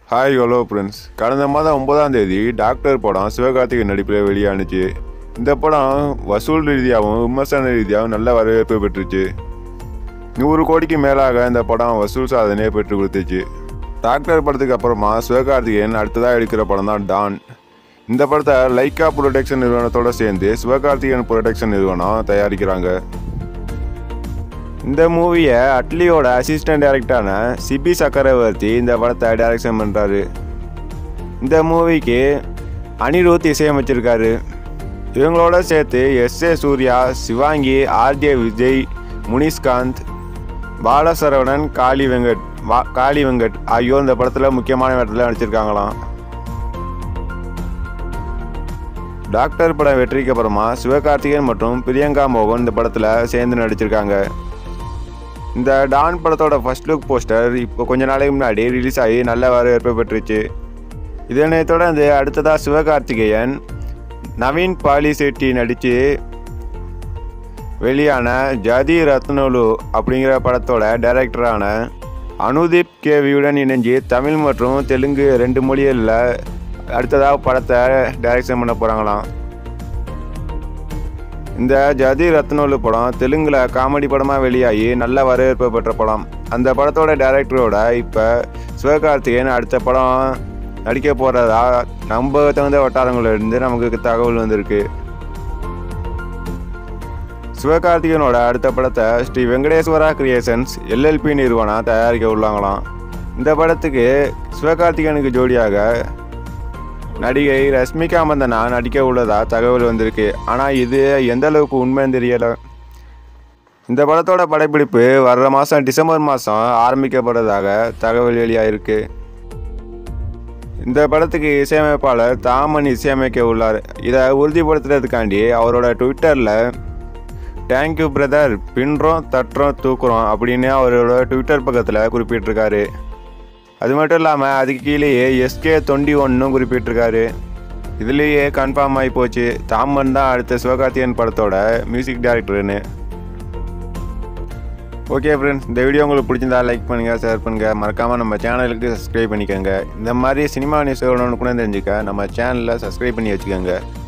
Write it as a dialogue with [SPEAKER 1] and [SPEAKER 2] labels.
[SPEAKER 1] hi hello friends கடந்த மாதம் ஒன்பதாம் தேதி டாக்டர் படம் சிவகார்த்திகேயன் நடிப்பில் வெளியானுச்சு இந்த படம் வசூல் ரீதியாகவும் விமர்சன ரீதியாகவும் நல்ல வரவேற்பு பெற்றுச்சு நூறு கோடிக்கு மேலாக இந்த படம் வசூல் சாதனையை பெற்று கொடுத்துச்சு டாக்டர் படத்துக்கு அப்புறமா சிவகார்த்திகேயன் அடுத்ததாக எடுக்கிற படம் தான் டான் இந்த படத்தை லைக்கா ப்ரொடக்ஷன் நிறுவனத்தோட சேர்ந்து சிவகார்த்திகேயன் ப்ரொடக்ஷன் நிறுவனம் தயாரிக்கிறாங்க இந்த மூவியை அட்லியோட அசிஸ்டன்ட் டைரக்டரான சிபி சக்கரவர்த்தி இந்த படத்தை டைரக்ஷன் பண்ணுறாரு இந்த மூவிக்கு அனிருத் இசையமைச்சிருக்காரு இவங்களோட சேர்த்து S A Surya Sivaangi RJ Vijay Munishkanth Balasaravanan Kaali Venkat வா காளி வெங்கட் ஆகியோர் இந்த படத்தில் முக்கியமான இடத்துல நடிச்சிருக்காங்களாம் டாக்டர் படம் வெற்றிக்கு அப்புறமா சிவகார்த்திகேயன் மற்றும் பிரியங்கா மோகன் இந்த படத்தில் சேர்ந்து நடிச்சிருக்காங்க இந்த டான் படத்தோட ஃபர்ஸ்ட் லுக் போஸ்டர் இப்போ கொஞ்ச நாளைக்கு முன்னாடி ரிலீஸ் ஆகி நல்ல வரவேற்பு பெற்றுச்சு இதனை தொடர்ந்து அடுத்ததாக சிவகார்த்திகேயன் நவீன் பாலி செட்டி நடித்து வெளியான ஜதி ரத்னோலு அப்படிங்கிற படத்தோட டைரக்டரான அனுதீப் கேவியுடன் இணைஞ்சு தமிழ் மற்றும் தெலுங்கு ரெண்டு மொழிகளில் அடுத்ததாக படத்தை டைரக்ஷன் பண்ண போகிறாங்களாம் இந்த ஜதி ரத்னோலு படம் தெலுங்கில் காமெடி படமாக வெளியாகி நல்ல வரவேற்பு பெற்ற படம் அந்த படத்தோட டைரக்டரோட இப்போ சிவகார்த்திகேயன் அடுத்த படம் நடிக்க போகிறதா நம்ப தகுந்த வட்டாரங்களிலிருந்து நமக்கு தகவல் வந்திருக்கு சிவகார்த்திகேயனோட அடுத்த படத்தை ஸ்ரீ வெங்கடேஸ்வரா கிரியேஷன்ஸ் எல்எல்பி நிறுவனம் தயாரிக்க உள்ளாங்களாம் இந்த படத்துக்கு சிவகார்த்திகேயனுக்கு ஜோடியாக நடிகை ரஷ்மிகா மந்தனா நடிக்க உள்ளதா தகவல் வந்திருக்கு ஆனால் இது எந்த அளவுக்கு உண்மைன்னு தெரியலை இந்த படத்தோட படப்பிடிப்பு வர்ற மாதம் டிசம்பர் மாதம் ஆரம்பிக்கப்படுறதாக தகவல் வெளியாயிருக்கு இந்த படத்துக்கு இசையமைப்பாளர் தாமன் இசையமைக்க உள்ளார் இதை உறுதிப்படுத்துறதுக்காண்டி அவரோட ட்விட்டரில் தேங்க்யூ பிரதர் பின்றோம் தட்டுறோம் தூக்குறோம் அப்படின்னு அவரோட ட்விட்டர் பக்கத்தில் குறிப்பிட்டிருக்காரு அது மட்டும் இல்லாமல் அதுக்கு கீழேயே எஸ்கே தொண்டி ஒன்றும் குறிப்பிட்டிருக்காரு இதுலேயே கன்ஃபார்ம் ஆகி போச்சு தாமன் தான் அடுத்த சிவகார்த்தியன் படத்தோட மியூசிக் டைரக்டர்னு ஓகே ஃப்ரெண்ட்ஸ் இந்த வீடியோ உங்களுக்கு பிடிச்சிருந்தா லைக் பண்ணுங்கள் ஷேர் பண்ணுங்கள் மறக்காமல் நம்ம சேனலுக்கு சப்ஸ்கிரைப் பண்ணிக்கோங்க இந்த மாதிரி சினிமா நியூஸ் ஒன்று கூட தெரிஞ்சுக்க நம்ம சேனலில் சப்ஸ்கிரைப் பண்ணி வச்சுக்கோங்க